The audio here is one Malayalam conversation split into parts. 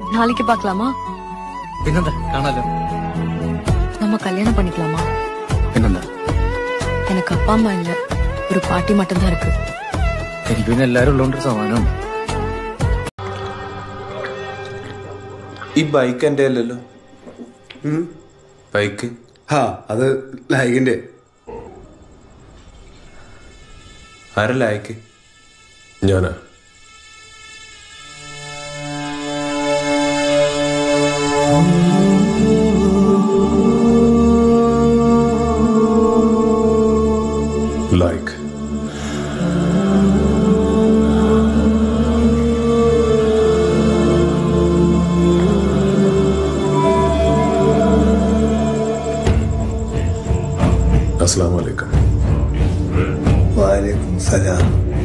நாளைக்கு பார்க்கலாமா പിന്നെന്താ കാണാലോ நம்ம கல்யாணம் பண்ணிக்கலாமா പിന്നെന്താ எனக்கு அப்பா அம்மா இல்ல ஒரு பாட்டி மட்டும்தான் இருக்கு എനിക്ക് പിന്നെ എല്ലാരും ഉള്ളതുകൊണ്ട് സമാനം ഈ ബൈക്ക് എന്റെ അല്ലല്ലോ ബൈക്ക് ഹാ അത് ലായികിന്റെ ആരാ ലായ്ക്ക് ഞാനാ ലൈക്ക് അസ്സാം വലൈക്കും വാലേക്കും സലാം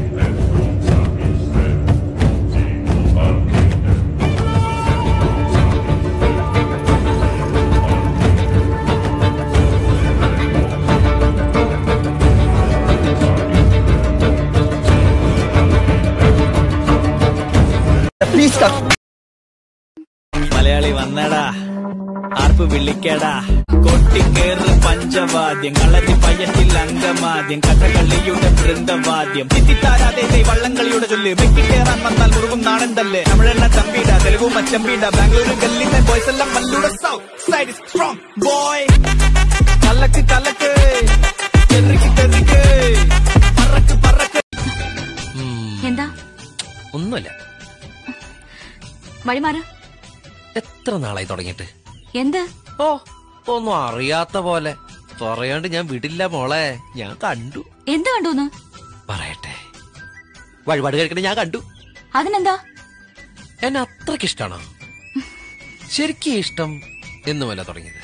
മലയാളി വന്നടാ ആർപ്പ് വിളിക്കടാ കൊട്ടിക്കേറ് പഞ്ചവാദ്യം കളരി പയറ്റിൽ അങ്കമാദ്യം കഥകളിയുടെ വൃന്ദവാദ്യം ചിത്തിത്താരാതെ വള്ളംകളിയുടെ ചൊല്ല് വെക്കിക്കേറാൻ വന്നാൽ മുറുകും നാടൻ തല്ല് തമിഴെണ്ണ ചമ്പീട തെലുഗു മച്ചമ്പീട ബാംഗ്ലൂർ ഗല്ലിന്റെ ബോയ്സ് എല്ലാം മല്ലൂടെ സൗത്ത് സൈഡ് സ്ട്രോങ് ബോയ് കലക്ക് കലക്ക് തെറിക്ക് തെറിക്ക് പറക്ക് പറക്ക് എന്താ ഒന്നുമില്ല വഴിമാറ് എത്ര നാളായി തുടങ്ങിയിട്ട് എന്ത് ഓ ഒന്നും അറിയാത്ത പോലെ പറയാണ്ട് ഞാൻ വിടില്ല മോളെ ഞാൻ കണ്ടു എന്ത് കണ്ടൂന്ന് പറയട്ടെ വഴിപാട് കഴിക്കണേ ഞാൻ കണ്ടു അതിനെന്താ എന്നെ അത്രക്ക് ഇഷ്ടാണോ ശരിക്കും ഇഷ്ടം എന്നുമല്ല തുടങ്ങിയത്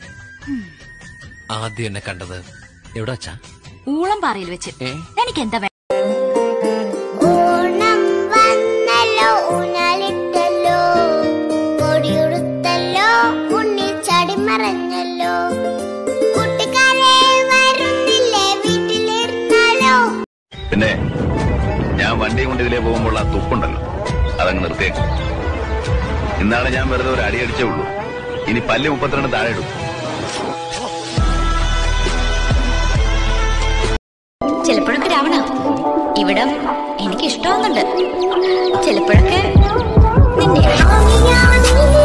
ആദ്യം എന്നെ കണ്ടത് എവിടെ വച്ചാ ഊളം പാറയിൽ വെച്ച് ഏ എനിക്ക് എന്താ വേ- ഓണം വന്നല്ലോ ഊഞ്ഞാലിട്ടല്ലോ കൊടിയുടുത്തല്ലോ ഉണ്ണി ചടിമറഞ്ഞല്ലോ കൂട്ടുകാരെ വരുന്നില്ലേ വീട്ടിലിരുന്നാലോ പിന്നെ ഞാൻ വണ്ടി കൊണ്ട് ഇതിലേ പോകുമ്പോൾ ആ തുപ്പുണ്ടല്ലോ അതങ്ങ് നിർത്തിയേക്കും ഇന്നാണ് ഞാൻ വെറുതെ ഒരു അടി അടിച്ചേ ഉള്ളൂ ഇനി പല്ല് മുപ്പത്തിരണ്ട് താഴെ ഇടും ചിലപ്പോഴൊക്കെ രാവണ ഇവിടം എനിക്ക് ഇഷ്ടമാവുന്നുണ്ട് ചിലപ്പോഴൊക്കെ നിന്നെ ആമിയാ നീ